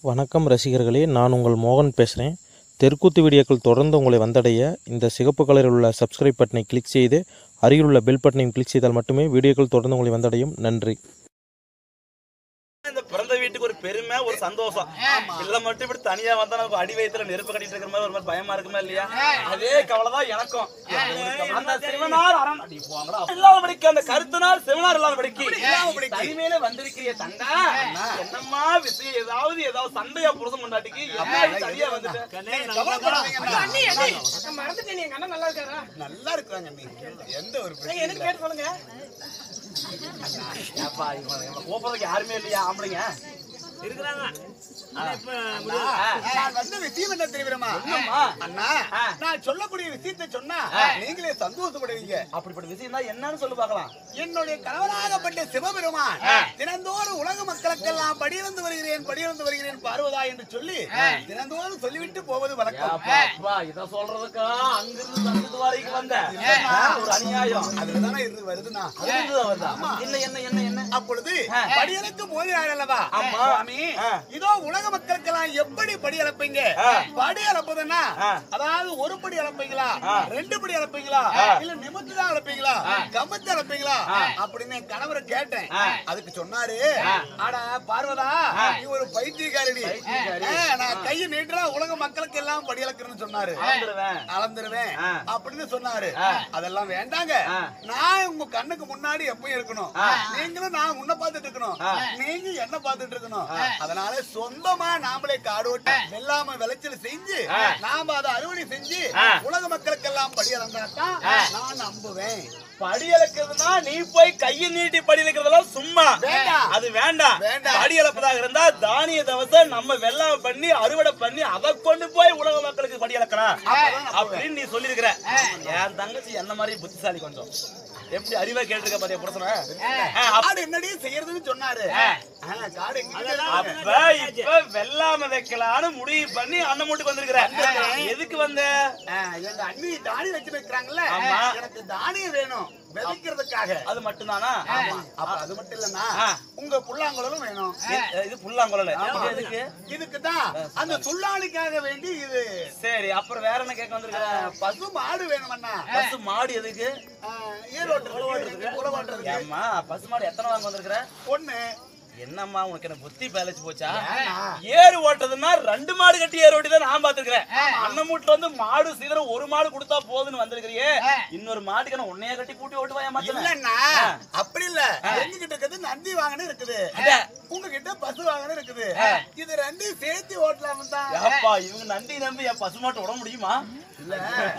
வணக்கம் ரசிகர்களே நான் உங்கள் மோகன் பேசுகிறேன் தெற்குத்து வீடியோக்கள் தொடர்ந்து உங்களை வந்தடைய இந்த சிகப்பு கலரில் உள்ள சப்ஸ்கிரைப் பட்டனை கிளிக் செய்து அருகில் உள்ள பெல் பட்டனையும் கிளிக் செய்தால் மட்டுமே வீடியோக்கள் தொடர்ந்து உங்களை வந்தடையும் நன்றி இந்த பிறந்த வீட்டுக்கு ஒரு பெருமை ஒரு சந்தோஷம் இல்ல மட்டும் இப்படி தனியா வந்தா நமக்கு அடி வயித்துல நெருப்பு கட்டிட்டு இருக்கிற மாதிரி ஒரு மாதிரி பயமா இருக்குமா இல்லையா அதே கவலைதான் எனக்கும் அந்த சிவனார் அரண் அடி போங்கடா. இல்லாதபடிக்கு அந்த கருத்தனார் சிவனார் இல்லாதபடிக்கு தனிமையில வந்திருக்கிறிய தண்டா என்னம்மா விஷயம் ஏதாவது ஏதாவது சண்டையா புருஷன் முன்னாட்டிக்கு எப்படி தனியா வந்துட்டு அண்ணி, அண்ணி, நான் மறந்துட்டேன், எங்க அண்ணன் நல்லா இருக்காரா? நல்லா இருக்காங்க நீ எந்த ஒரு ஏங்க, எனக்கு கேட்டு சொல்லுங்க. ஏப்பா, இவன் இவனை கூப்பிடுறதுக்கு யாருமே இல்லையா ஆம்பளைங்க நான் வந்த விஷயம் என்ன தெரியுமா என்னம்மா? அண்ணா நான் சொல்லக்கூடிய விஷயத்தை சொன்னா நீங்களே சந்தோஷப்படுவீங்க அப்படிப்பட்ட விஷயம் தான் என்னன்னு சொல்லி பார்க்கலாம் என்னுடைய கணவராகப்பட்ட சிவபெருமான் தினந்தோறும் உலக மக்களுக்கெல்லாம் படியிருந்து வருகிறேன் படியிருந்து வருகிறேன் பார்வதா என்று சொல்லி தினந்தோறும் சொல்லிவிட்டு போவது வழக்கம் அப்பா, அப்பா, இத சொல்றதுக்கா அங்கிருந்து தந்துட்டு வரைக்கும் வந்த ஆ, ஒரு அநியாயம் அதுலதானே இருந்து வருதுண்ணா அதுதான் வருதா? என்ன என்ன என்ன என்ன அப்பொழுது படியலுக்கு போகிறார் அல்லவா ஆமா. சுவாமி இதோ உலக மக்களுக்கெல்லாம் எப்படி படி அளப்பீங்க படி அளப்பதுன்னா அதாவது ஒரு படி அளப்பீங்களா ரெண்டு படி அளப்பீங்களா இல்ல நிமித்து தான் அளப்பீங்களா கமத்து அளப்பீங்களா அப்படின்னு என் கணவரை கேட்டேன் அதுக்கு சொன்னாரு ஆடா பார்வதா நீ ஒரு பைத்தியக்காரடி ஆ, நான் கையை நீட்டுறா உலக மக்களுக்கு எல்லாம் படி அளக்குறேன்னு சொன்னாரு வந்துருவேன். அளந்துருவேன் அப்படின்னு சொன்னாரு அதெல்லாம் வேண்டாங்க நான் உங்க கண்ணுக்கு முன்னாடி எப்பயும் இருக்கணும் நீங்களும் நான் உன்னை பார்த்துட்டு இருக்கணும் நீங்க என்ன பார்த்துட்டு இருக்கணும் அதனால சொந்தமா நாமளே காடு ஓட்டி வெள்ளாம விளைச்சல் செஞ்சு நாம அதை அறுவடை செஞ்சு உலக மக்களுக்கு எல்லாம் படி அளந்தாதான் நான் நம்புவேன் படி இழக்கிறதுனா நீ போய் கையை நீட்டி படி இழக்கிறதெல்லாம் சும்மா வேண்டாம். அது வேண்டாம் வேண்டாம். படி இழப்பதாக இருந்தா தானிய தவச நம்ம வெள்ளாம பண்ணி அறுவடை பண்ணி அதை கொண்டு போய் உலக மக்களுக்கு படி இழக்கலாம் அப்படின்னு நீ சொல்லியிருக்கிற என் தங்கச்சி என்ன மாதிரி புத்திசாலி கொஞ்சம் எப்படி அறிவா கேட்டிருக்க பாத்தியா புருஷன காடு என்னடி செய்யறதுன்னு சொன்னாரு ஆ, காடு எங்க அப்ப இப்ப வெள்ளாம வைக்கலான்னு முடிவு பண்ணி அண்ணன் மூட்டுக்கு வந்திருக்கிற எதுக்கு வந்த ஆ, எங்க அண்ணி தானி வச்சு வைக்கிறாங்கல்ல ஆமா. எனக்கு தானியம் வேணும் விதைக்கிறதுக்காக அது மட்டும்தானா ஆமா. அப்ப அது மட்டும் இல்லன்னா ஆ. உங்க புல்லாங்குழலும் வேணும் இது- இது புல்லாங்குழல் இது எதுக்கு இதுக்கு தான் அந்த சுள்ளாளிக்காக வேண்டி இது சரி அப்புறம் வேற என்ன கேட்க வந்திருக்கிற பசு மாடு வேணுமண்ணா பசு மாடு எதுக்கு ஈரோட்டு உழவாட்டுறதுக்கு ஏம்மா பசு மாடு எத்தனை வாங்க வந்திருக்கிற ஒண்ணு என்னம்மா உனக்கு என்ன புத்தி பேலச்சு போச்சா ஏன்னா? ஏறு ஓட்டுறதுன்னா ரெண்டு மாடு கட்டி ஏறு ஓட்டி தான் நான் பாத்துக்கிறேன் அண்ணன் வீட்டுல வந்து மாடு சீக்கிரம் ஒரு மாடு கொடுத்தா போதுன்னு வந்திருக்கிறியே இன்னொரு மாட்டுக்கு என்ன உன்னைய கட்டி கூட்டி ஓட்டுவா ஏன் மச்சன இல்லன்னா அப்படி இல்ல எங்ககிட்ட இருக்கிறது நந்தி வாகனம் இருக்குது உங்ககிட்ட பசு வாகனம் இருக்குது இது ரெண்டையும் சேர்த்து ஓட்டலாம் தான் ஏப்பா இவங்க நண்டி நம்பி என் பசு மாட்டு விட முடியுமா இல்ல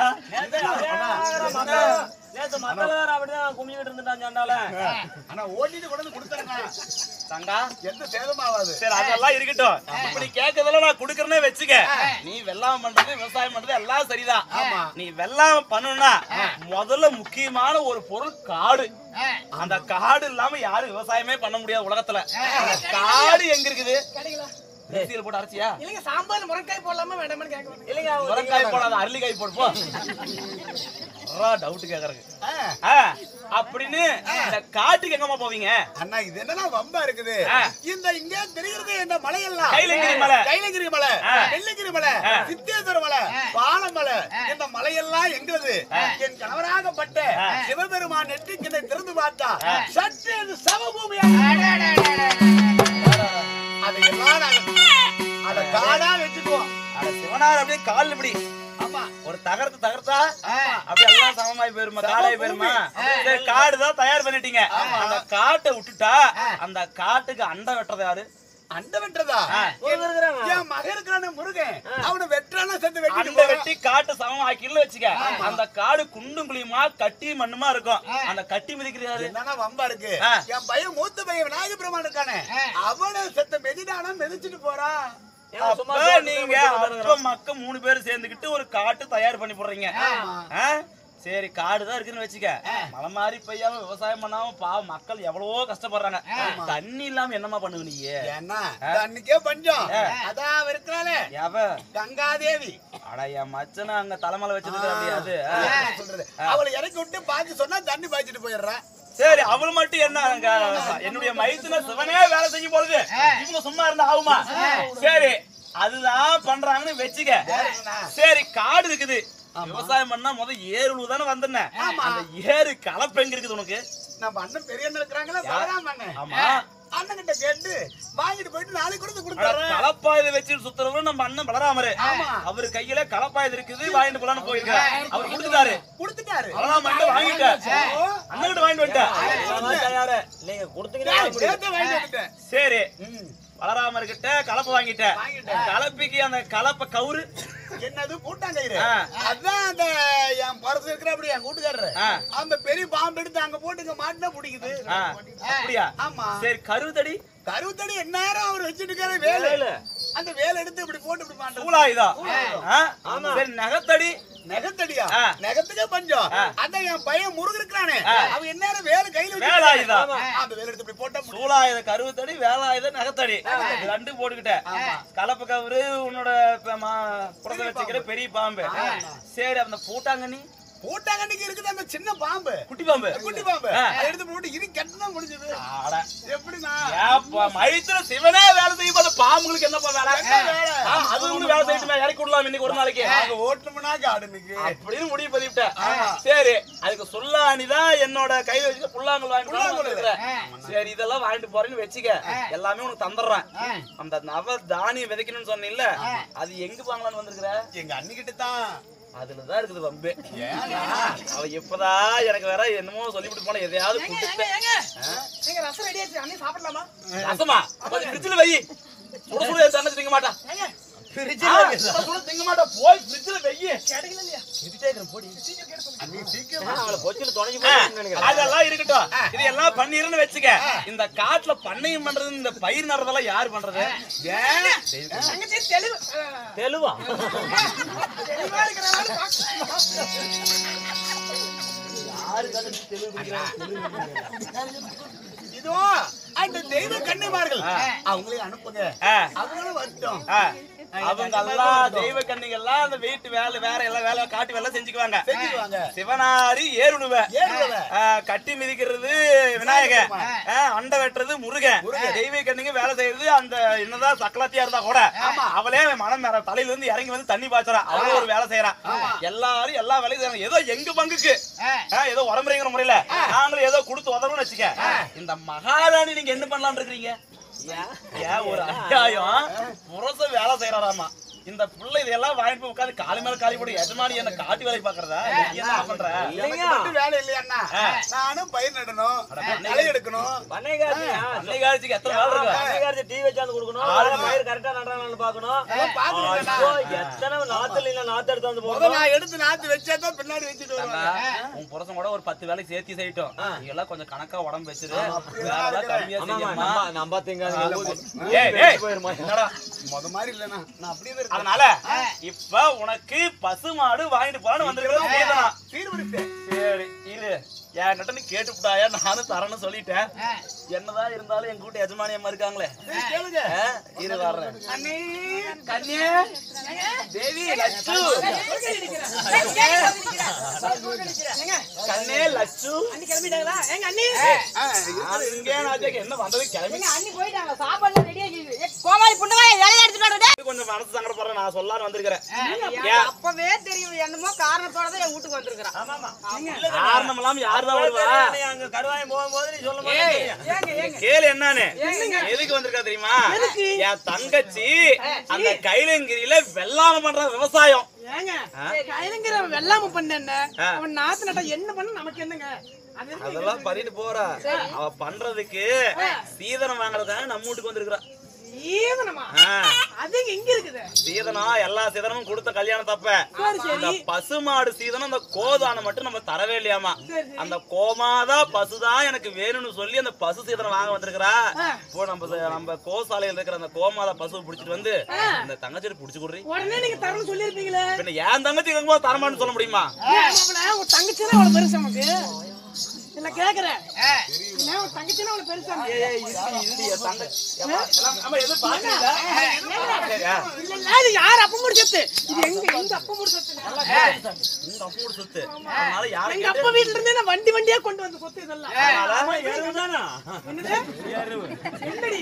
நேத்து மக்கள் அப்படிதான் கும்பிட்டு இருந்துட்டான் சண்டால ஆனா ஓட்டிட்டு கொண்டு வந்து கொடுத்துறேன் தங்கா எந்த சேதமாவாது சரி அதெல்லாம் இருக்கட்டும் இப்படி கேட்கறதெல்லாம் நான் குடுக்கறேனே வச்சுக்க நீ வெள்ளாம பண்றது விவசாயம் பண்றது எல்லாம் சரிதான் நீ வெள்ளாம பண்ணணும்னா முதல்ல முக்கியமான ஒரு பொருள் காடு அந்த காடு இல்லாம யாரும் விவசாயமே பண்ண முடியாது உலகத்துல அந்த காடு எங்க இருக்குது கிடைக்கல. மிக்சியில போட்டு அரைச்சியா இல்லைங்க, சாம்பார் முருங்கைக்காய் போடலாமா வேண்டாமான்னு கேட்க வந்தேன். இல்லைங்க முருங்காய் போடாத அரளிக்காய் போடு போ டவுட் கேக்குறதுக்கு ஆ, அப்படின்னு இந்த காட்டுக்கு எங்கம்மா போவீங்க அண்ணா இது என்னன்னா வம்பா இருக்குது ஆ. இந்த இங்க தெரிகிறது இந்த மலையெல்லாம் கைலங்கிரி மலை. கைலங்கிரி மலை ஆ. வெள்ளங்கிரி மலை சித்தேஸ்வர மலை பாலமலை இந்த மலையெல்லாம் எங்களது என் கணவராகப்பட்ட சிவபெருமான் நெற்றிக்கிணை திறந்து பார்த்தா சற்று அது சமபூமியாக அதையெல்லாம் நாங்க அத காடா வச்சுக்குவோம் அட சிவனார் அப்படியே கால் இப்படி ஆமா ஒரு தகரத்து தகர்த்தா அப்படி எல்லாம் சமமாய் போயிருமா காடாய் போயிருமா சரி காடு தான் தயார் பண்ணிட்டீங்க அந்த காட்டை விட்டுட்டா அந்த காட்டுக்கு அண்டை வெட்டுறது யாரு அண்ட வெட்டுறதா என் மகன் இருக்கிறான முருகன் அவனை வெட்டுறானா சேர்த்து வெட்டிட்டு அண்டை போறான். வெட்டி காட்டு சமமாக்கின்னு வச்சுக்க அந்த காடு குண்டும் குழியுமா கட்டி மண்ணுமா இருக்கும் அந்த கட்டி மிதிக்கிறாரு என்னன்னா வம்பா இருக்கு ஆ. என் பையன் மூத்த பையன் விநாயக பெருமான் இருக்கானே அவனை செத்த மெதிடானா மெதிச்சிட்டு போறான் அப்ப நீங்க அப்ப மக்க மூணு பேரும் சேர்ந்துக்கிட்டு ஒரு காட்டு தயார் பண்ணி போடுறீங்க ஆ? சரி காடு தான் இருக்குன்னு வச்சுக்க மழை மாதிரி பெய்யாம விவசாயம் பண்ணாம பாவம் மக்கள் எவ்வளவோ கஷ்டப்படுறாங்க தண்ணி இல்லாம என்னமா பண்ணுவ நீ ஏன்னா அன்னைக்கே பஞ்சம் அதான் அவ இருக்கிறாளே எவ கங்காதேவி அட என் மச்சனை அங்க தலைமலை வச்சிருக்க அது ஆ. என்ன சொல்றது அவளை இறக்கி விட்டு பாத்து சொன்னா தண்ணி பாய்ச்சிட்டு போயிடுறான் சரி அவள் மட்டும் என்ன அங்க என்னுடைய மைத்துல சிவனே வேலை செய்யும் பொழுது இவங்க சும்மா இருந்தா ஆகுமா சரி அதுதான் பண்றாங்கன்னு வச்சுக்க சரி காடு இருக்குது விவசாயம் பண்ணா முத ஏறு தானே வந்தேன் அந்த ஏறு கலப்பு எங்க இருக்குது உனக்கு நம்ம அண்ணன் பெரிய அண்ணன் இருக்கிறாங்களா பலராம அண்ணன் ஆமா அண்ணன் கிட்ட கேட்டு வாங்கிட்டு போயிட்டு நாளைக்கு கொடுத்து ஆனா கொடுத்தாரு கலப்பாயுத வச்சு சுத்துறவரு நம்ம அண்ணன் பலராமரு அவரு கையில கலப்பாயுது இருக்குது வாங்கிட்டு போலான்னு போயிருக்காரு அவர் கொடுத்துட்டாரு கொடுத்துட்டாரு பலராம கிட்ட வாங்கிட்டார் அண்ணன் கிட்ட வாங்கிட்டு வந்துட்டார் நீங்க கொடுத்தீங்கன்னா சேர்த்து வாங்கிட்டு வந்துட்டேன் சரி பலராமர் கிட்ட கலப்பை வாங்கிட்டேன் கலப்பிக்கு அந்த கலப்பை கவுரு என்னது கூட்டாங்கயிறு ஆ. அதான் அந்த என் பரசு இருக்கிற அப்படி என் கூட்டுக்காரரு ஆ. அந்த பெரிய பாம்பு எடுத்து அங்க போட்டு இங்க மாட்டினா பிடிக்குது ஆ, அப்படியா ஆமா சரி கருத்தடி கருத்தடி எந்நேரம் அவர் வச்சுட்டு இருக்காரு வேலை அந்த வேலை எடுத்து இப்படி போட்டு இப்படி மாட்டோம் சூலாயுதா ஆ? சரி நகத்தடி நெகத்தடியா ஆ. நெகத்துக்கே பஞ்சம் அதான் என் பையன் முருகன் இருக்கிறானே அவன் எந்நேரம் வேலை கையில வச்சு வேலாயுதா அந்த வேலை எடுத்து இப்படி போட்டா முடியும். சூலாயுத கருவத்தடி வேலாயுத நகத்தடி இது ரெண்டும் போட்டுக்கிட்டேன் கலப்பு கவுரு உன்னோட ப- மா- புரத வச்சுக்கிற பெரிய பாம்பு சரி அந்த பூட்டாங்கண்ணி கூட்டாங்கண்ணிக்கு இருக்குது அந்த சின்ன பாம்பு குட்டி பாம்பு குட்டி பாம்பு ஆ. அதை எடுத்து போட்டு இது கெட்டதான் முடிஞ்சது ஆட. எப்படின்னா ஏப்பா, மைத்துல சிவனே வேலை செய்யும் போது பாம்புகளுக்கு என்னப்பா வேலை வேலை? ஆ, அது ஒண்ணு வேலை செய்யட்டுமே இறக்கி விடலாம் இன்னைக்கு ஒரு நாளைக்கு நாங்க ஓட்டணும்னா காடுனுக்கு அப்படின்னு முடிவு பண்ணிவிட்டேன் சரி அதுக்கு சொல்லாணி தான் என்னோட கையில வச்சுக்க புல்லாங்குழல் வாங்கிட்டு போறேன்னு வந்திருக்கிறேன். சரி இதெல்லாம் வாங்கிட்டு போறேன்னு வச்சுக்க எல்லாமே உனக்கு தந்துடுறேன் அந்த நவ தானியம் விதைக்கணும்னு சொன்னீல்ல அது எங்க வாங்கலாம்னு வந்திருக்கிற எங்க அண்ணிக்கிட்ட தான் அதுலதான் இருக்குது வம்பு அவ இப்பதான் எனக்கு வேற என்னமோ சொல்லிவிட்டு போன எதையாவது ஏங்க, கொடுத்து ஏங்க, ஏங்க ரசம் ரெடி ஆச்சு அண்ணி சாப்பிடலாமா ரசமா கொஞ்சம் ஃப்ரிட்ஜ்ல வை சுட சுட என் தண்ணி திங்க மாட்டான் ஏங்க ஆ, சுட சுட திங்க மாட்டான் போய் ஃப்ரிட்ஜ்ல வை கிடைக்கல இல்லையா அவளை பொச்சில தொடங்கி ஆ, போய் நினைக்கிறேன் அதெல்லாம் இருக்கட்டும் இது எல்லாம் பண்ணிருன்னு வச்சுக்க இந்த காட்டுல பண்ணையம் பண்றது இந்த பயிர் நடுறதெல்லாம் யாரு பண்றது ஏன்? தங்கச்சி தெளிவு ஆ, தெலுவா தெளிவா இருக்கிறனால பாக்க- இதுவும் அந்த தெய்வ கன்னிமார்கள் அவங்களே அனுப்புங்க ஆ, அவங்களும் வரட்டும் ஆ. அவங்க எல்லாம் தெய்வ கண்ணிகள்லாம் அந்த வீட்டு வேலை வேற எல்லாம் வேலை காட்டு வேலை செஞ்சுக்குவாங்க செஞ்சுக்குவாங்க சிவனாரி ஏறுடுவ ஏறுடுவ. கட்டி மிதிக்கிறது விநாயகர் ஆ, அண்டை வெட்டுறது முருகன் தெய்வ கண்ணிங்க வேலை செய்யறது அந்த என்னதான் சக்கலாத்தியா இருந்தா கூட அவளே மனம் மேல தலையில இருந்து இறங்கி வந்து தண்ணி பாய்ச்சறா அவளும் ஒரு வேலை செய்யறா எல்லாரும் எல்லா வேலையும் செய்றாங்க ஏதோ எங்க பங்குக்கு ஆ, ஏதோ உடம்புறைங்கிற முறையில நாங்களும் ஏதோ கொடுத்து உதவுன்னு வச்சுக்க இந்த மகாராணி நீங்க என்ன பண்ணலாம்னு இருக்கிறீங்க ஏன் ஒரு அநியாயம் புரச வேலை செய்யறாராமா இந்த பிள்ளை இதெல்லாம் வாங்கிட்டு போய் உட்காந்து காலி மேல காலி போட்டு எஜமானி என்ன காட்டி வேலை பாக்குறதா நீ என்ன பண்ற எனக்கு மட்டும் வேலை இல்லையாண்ணா நானும் பயிர் நடணும் களை எடுக்கணும் பண்ணைக்காரத்தியா அன்னை காலத்துக்கு எத்தனை வேலை இருக்கு பண்ணைக்காரத்தி டீ வச்சாந்து கொடுக்கணும் ஆளு பயிர் கரெக்டா நடுறாங்கன்னு பாக்கணும் பாத்துருக்கேண்ணா. ஐயோ, எத்தனை நாத்துல இல்ல நாத்து எடுத்து வந்து முத போடணும் நான் எடுத்து நாத்து வச்சா தான் பின்னாடி வச்சுட்டு வருவாங்க உன் புருஷன் கூட ஒரு பத்து வேலைக்கு சேர்த்து செய்யட்டும் நீ எல்லாம் கொஞ்சம் கணக்கா உடம்பு வச்சிரு வேலை கம்மியா ஆமா செய்யணுமா நம்ம நம்ம திங்க ஏய் ஏய் என்னடா முத மாதிரி இல்லைண்ணா நான் அப்படியே தான் இருக்கேன் அதனால இப்ப உனக்கு பசுமாடு வாங்கிட்டு போறான்னு வந்திருக்கிறது சீதனா சீர்பிடிப்பேன் சரி இரு என்கிட்ட நீ கேட்டுப்புட்டாயா நானும் தரேன்னு சொல்லிட்டேன் என்னதான் இருந்தாலும் எங்க வீட்டு எஜமானி அம்மா இருக்காங்களே சரி, கேளுங்க ஆ, இரு வர்றேன் அண்ணி கன்னியே தேவி லட்சு ஏங்க கண்ணே லட்சு அண்ணி கிளம்பிட்டாங்களா ஏங்க அண்ணி அங்கே நான் என்ன வந்தது கிளம்பி ஏங்க அண்ணி போயிட்டாங்க சாப்பாடு ரெடி ஆகிடுது கோமாளி புண்ணுங்க இலைய எடுத்துட்டு வரடே கொஞ்சம் மனசு சங்கடப்படுறேன் நான் சொல்லலாம்னு வந்திருக்கிறேன் அப்பவே தெரியும் என்னமோ காரணத்தோட தான் என் வீட்டுக்கு வந்திருக்கிறான் காரணம் இல்லாம யாருதான் வருவா அங்க கருவாயம் போகும்போது நீ சொல்லும் ஏய், ஏங்க ஏங்க கேளு என்னன்னு எதுக்கு வந்திருக்கா தெரியுமா என் தங்கச்சி அந்த கைலங்கிரியில வெள்ளாம பண்ற விவசாயம் ஏங்க கைலங்கிற வெள்ளாம பண்ண என்ன ஆ. அவன் நாத்து நட்டா என்ன பண்ண நமக்கு என்னங்க அது இருக்கு. அதெல்லாம் பண்ணிட்டு போறா அவ பண்றதுக்கு சீதனம் வாங்குறதுக்காக நம்ம வீட்டுக்கு வந்திருக்கிறா ஈவனமா ஆ, அது இங்க இருக்குது சீதனம் எல்லா சீதனமும் கொடுத்த கல்யாணம் தப்ப சரி சரி இந்த பசுமாடு சீதனம் அந்த கோதானம் மட்டும் நம்ம தரவே இல்லையாமா சரி, சரி. அந்த கோமாதா பசுதான் எனக்கு வேணும்னு சொல்லி அந்த பசு சீதனம் வாங்க வந்திருக்கிறா ஆ. இப்போ நம்ம நம்ம கோசாலையில இருக்கிற அந்த கோமாதா பசு புடிச்சிட்டு வந்து இந்த தங்கச்சி புடிச்சு கொடுறி உடனே நீங்க தரணும் சொல்லிருப்பீங்களே பின்ன என் தங்கச்சி இருக்கும்போது தரமான்னு சொல்ல முடியுமா மாப்பிள உன் தங்கச்சி தான் அவ்வளவு பெருசு நமக்கு இல்ல கேக்குறேன் என்ன, உன் தங்கச்சின்னா உனக்கு பெருசா இருக்கு. ஏய், இருடி, இருடி, என் தங்க- ஏம்மா, எல்லாம் அம்மா, எதுவும் பாத்தீங்களா? சரியா? இல்ல, இல்ல, இது யார் அப்ப முடிச்சது இது எங்க எங்க அப்பா முடிச்சது உங்க அப்போட சொத்து. அதனால யாரை எங்க கேட்டு- அப்பா வீட்டுல இருந்தே நான் வண்டி வண்டியா கொண்டு வந்து சொத்து இதெல்லாம் அதனால என்னது என்னடி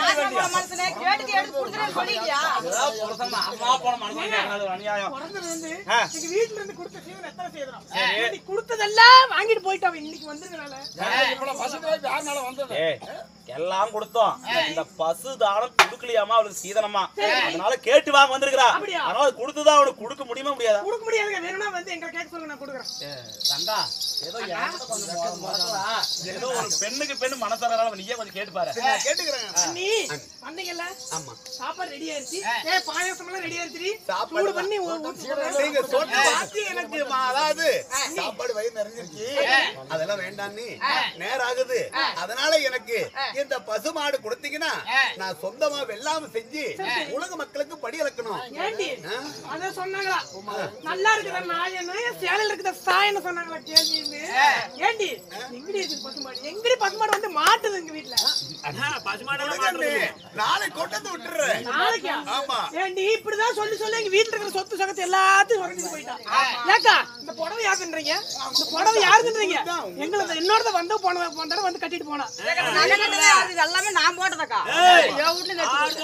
ஏதாவது புருஷன் நாசமா போன மனுஷன் கேட்கறது ஒரு அநியாயம். பிறந்தது வந்து ஆ. எங்க வீட்டுல இருந்து கொடுத்த சீவன் எத்தனை செய்யறோம் நீ கொடுத்ததெல்லாம் வாங்கிட்டு போயிட்டான் இன்னைக்கு வந்ததுனால இவ்வளவு வசதி வாய்ப்பு யாருனால வந்தது ஏய், எல்லாம் கொடுத்தோம் இந்த பசு தானம் கொடுக்கலையாமா அவளுக்கு சீதனமா அதனால கேட்டு வாங்க வந்திருக்கிறா அப்படியா? அதனால அது கொடுத்துதான் அவனுக்கு கொடுக்க முடியுமா முடியாதா கொடுக்க முடியாதுங்க வேணும்னா வந்து எங்க கேட்க சொல்லுங்க நான் கொடுக்குறேன் தங்கா ஏதோ என்கிட்ட கொஞ்சம் மொ- மொத்தமா, ஏதோ ஒரு பெண்ணுக்கு பெண்ணு மனசார நீயே கொஞ்சம் கேட்டு பாரு நான் கேட்டுக்கிறேன் நீ வந்தீங்கல்ல ஆமா சாப்பாடு ரெடி ஆயிருச்சு ஏ பாயாசம் எல்லாம் ரெடி ஆயிருச்சு சாப்பாடு சூடு பண்ணி ஊ- ஊத்தி போடுறேன். நீங்க சொன்ன வார்த்தை எனக்கு மா- அதாவது சாப்பாடு வயிறு நிறைஞ்சிருச்சு அதெல்லாம் வேண்டாம் நீ நேரம் ஆகுது அதனால எனக்கு இந்த பசு மாடு கொடுத்தீங்கன்னா நான் சொந்தமா வெள்ளாம செஞ்சு உலக மக்களுக்கு படி இழக்கணும் ஏண்டி அத சொன்னாங்களா நல்லா இருக்குதா நாயன்னு சேலையில இருக்குதா சாயன்னு சொன்னாங்களா கேள்வின்னு ஏண்டி எங்கடி இருக்கு பசுமாடு எங்கடி பசுமாடு வந்து மாட்டுது எங்க வீட்டுல நாளை கொண்டு விட்டுறேன் நாளைக்கா ஆமா ஏண்டி இப்படிதான் சொல்லி சொல்லி எங்க வீட்டுல இருக்கிற சொத்து சகத்து எல்லாத்தையும் உடஞ்சிட்டு போயிட்டான் ஏக்கா இந்த புடவை யாருன்றீங்க இந்த புடவை யாருன்றீங்க எங்களை என்னோட வந்து போன போன தடவை வந்து கட்டிட்டு போனா எல்லாமே நான் போட்டதக்கா என் வீட்டுல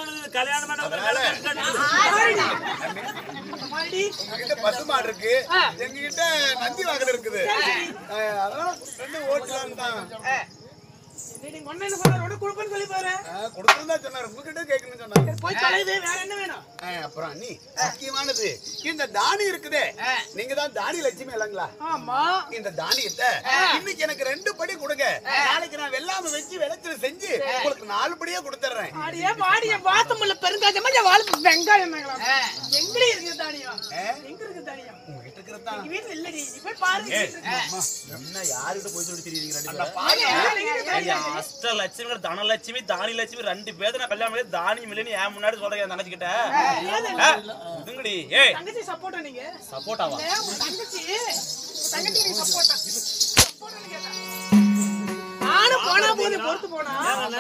மாடி எங்ககிட்ட பசு மாடு இருக்கு ஆ. எங்ககிட்ட நந்தி வாகனம் இருக்குது அஹ் அதனால ரெண்டு ஓட்டலாம் தான் நீங்க ஒண்ணு என்ன சொல்ற உடனே கொடுப்பேன்னு சொல்லி பாரு கொடுத்துருந்தா சொன்னாரு உங்ககிட்ட கேட்கணும்னு சொன்னாரு போய் தொலைது வேற என்ன வேணும் அஹ் அப்புறம் நீ முக்கியமானது இந்த தானி இருக்குதே நீங்க தான் தானி லட்சுமி இல்லைங்களா ஆமா இந்த தானியத்தை இன்னைக்கு எனக்கு ரெண்டு படி கொடுங்க நாளைக்கு நான் வெள்ளாம வச்சு விளைச்சல் செஞ்சு உங்களுக்கு நாலு படியா கொடுத்துறேன் ஆடியே பாடிய வாத்தமுள்ள பெருங்காயமா என் வாழ்க்கை வெங்காயம் தாங்களா எங்கடி இருக்கு தானியம் எங்க இருக்கு தானியம் உங்ககிட்ட இருக்கிறது தான் எங்க வீட்டுல இல்லடி நீ போய் பாருங்க என்ன யாருக்கிட்ட போய் சொல்லி தெரியுறீங்க ரெண்டு பேரும்? பாருங்க, எங்க இருக்கு தானியம்? அஷ்டலட்சுமி தனலட்சுமி தானிலட்சுமி ரெண்டு பேரும் நான் கல்யாணம் பண்ணி தானி மில்லுன்னு என் முன்னாடி சொல்றேன் என் தங்கச்சிக்கிட்ட ஆ, இதுங்கடி ஏய் தங்கச்சி சப்போர்ட்டா நீங்க சப்போட்டாவா இல்ல, உங்க தங்கச்சி உங்க தங்கச்சி நீங்க சப்போர்ட்டா சப்போர்ட்டான்னு கேட்டா. நானும் போனா போது பொறுத்து போனா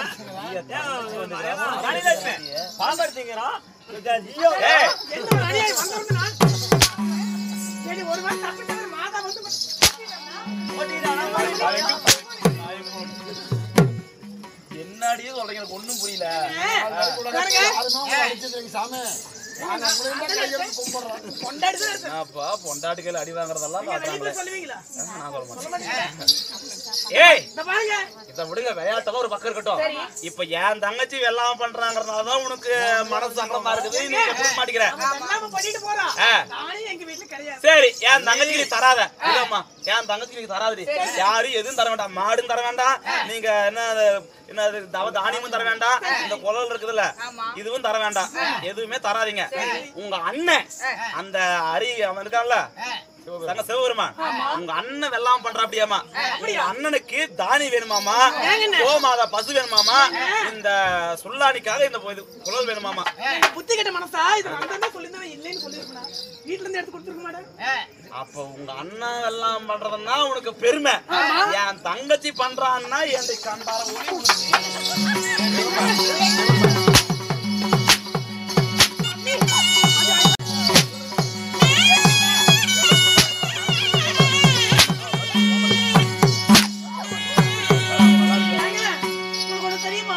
ஏய் என்ன ஒரு அநியாயம் வந்தவங்க நான் சரி ஒரு வாரம் தப்பிட்டவர் மாதா வந்து என்னடியே சொல்றீங்க எனக்கு ஒண்ணும் புரியல கொண்டாடி தான் இருக்கு. அப்பா பொண்டாட்டிகள் அடி வாங்குறதெல்லாம் வெளிய பாக்குறாங்களே போய் சொல்லுவீங்களா நான் சொல்ல மாட்டேன் ஏய் இந்த பாருங்க இத விடுங்க விளையாட்டெல்லாம் ஒரு பக்கம் இருக்கட்டும் இப்ப என் தங்கச்சி வெள்ளாம பண்றாங்கறதுனாலதான் உனக்கு மனசு சங்கடமா இருக்குது நீ புரிய மாட்டேங்கிற எல்லாமே பண்ணிட்டு போறா ஆ. நானே எங்க வீட்டுல கிடையாது சரி என் தங்கச்சிக்கு நீ தராத இல்லம்மா என் தங்கச்சிக்கு நீ தராதடி யாரும் எதுவும் தர வேண்டாம் மாடும் தர வேண்டாம் நீங்க என்ன அது, என்ன அது, தவ தானியமும் தர வேண்டாம் இந்த குழல் இருக்குதுல்ல இதுவும் தர வேண்டாம் எதுவுமே தராதீங்க உங்க அண்ணன் அந்த அரி அவன் இருக்கான்ல தங்க சிவபெருமான் உங்க அண்ணன் வெள்ளாம பண்றா அப்படியாமா உங்க அண்ணனுக்கு தானி வேணுமாமா கோமாதா பசு வேணுமாமா இந்த சுல்லானிக்காக இந்த இது குழல் வேணுமாமா புத்தி கெட்ட மனசா இது வந்தா சொல்லிருந்தா இல்லைன்னு சொல்லிருக்கா வீட்டுல இருந்து எடுத்து கொடுத்துருக்க மாட்டேன் அப்ப உங்க அண்ணன் எல்லாம் பண்றதுன்னா உனக்கு பெருமை என் தங்கச்சி பண்றான்னா என் கண்டார ஒளி உடுத்தி. உங்களுக்கு ஒண்ணு தெரியுமா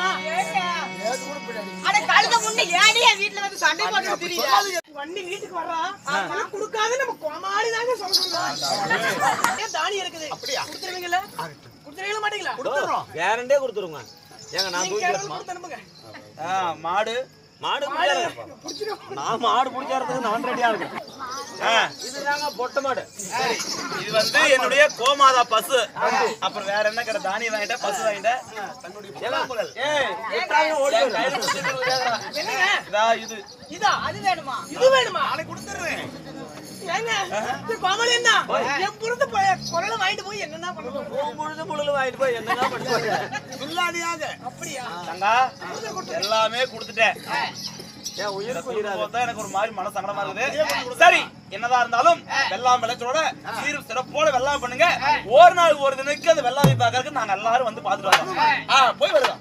அட கழுத முன்ன ஏடி என் வீட்டுல வந்து சண்டை போட்டு திரியுற வண்டி வீட்டுக்கு வர்றா அதெல்லாம் கொடுக்காத நம்ம கோமாளி தாங்க சொல்றோம் ஏன் தானி இருக்குது கொடுத்துருவீங்கல்ல கொடுத்துருவீங்களா மாட்டீங்களா கேரண்டே கொடுத்துருங்க ஏங்க நான் நீங்க கேட்டது கொடுத்து அனுப்புங்க ஆ, மாடு மாடு மாடு பிடிக்காதப்பா. பிடிச்சிடும் நான் மாடு பிடிக்கிறதுக்கு நான் ரெடியா இருக்கேன் ஆ, இதுதாங்க பொட்டை மாடு இது வந்து என்னுடைய கோமாதா பசு அப்புறம் வேற என்ன கடை தானியம் வாங்கிட்ட பசு வாங்கிட்ட ஏய், எட்டாயிரம் ஓடி என் கையில பிடிச்சிட்டு இருக்காதடா. என்னங்க இதா இது இதா அது வேணுமா இது வேணுமா நாளைக்கு கொடுத்துறேன் ஏங்க இது கோமாளி என்ன என் புரிந்து குரலை வாங்கிட்டு போய் என்னென்ன பண்ண போறோம் முழுது முழுது வாங்கிட்டு போய் என்னங்க பண்ணுவாங்க சொல்லாதியாக அப்படியா தங்கா எல்லாமே கொடுத்துட்டேன் என் உயிருக்கு உயிரா பார்த்தா எனக்கு ஒரு மாதிரி மன சங்கடமா இருக்குது சரி என்னதான் இருந்தாலும் வெள்ளாம் விளைச்சலோட சீரும் சிறப்போட வெள்ளாம் பண்ணுங்க ஒரு நாள் ஒரு தினக்கு அந்த வெள்ளாமை பார்க்கறதுக்கு நாங்க எல்லாரும் வந்து பாத்துட்டு வரோம் ஆ, போய் வருவோம்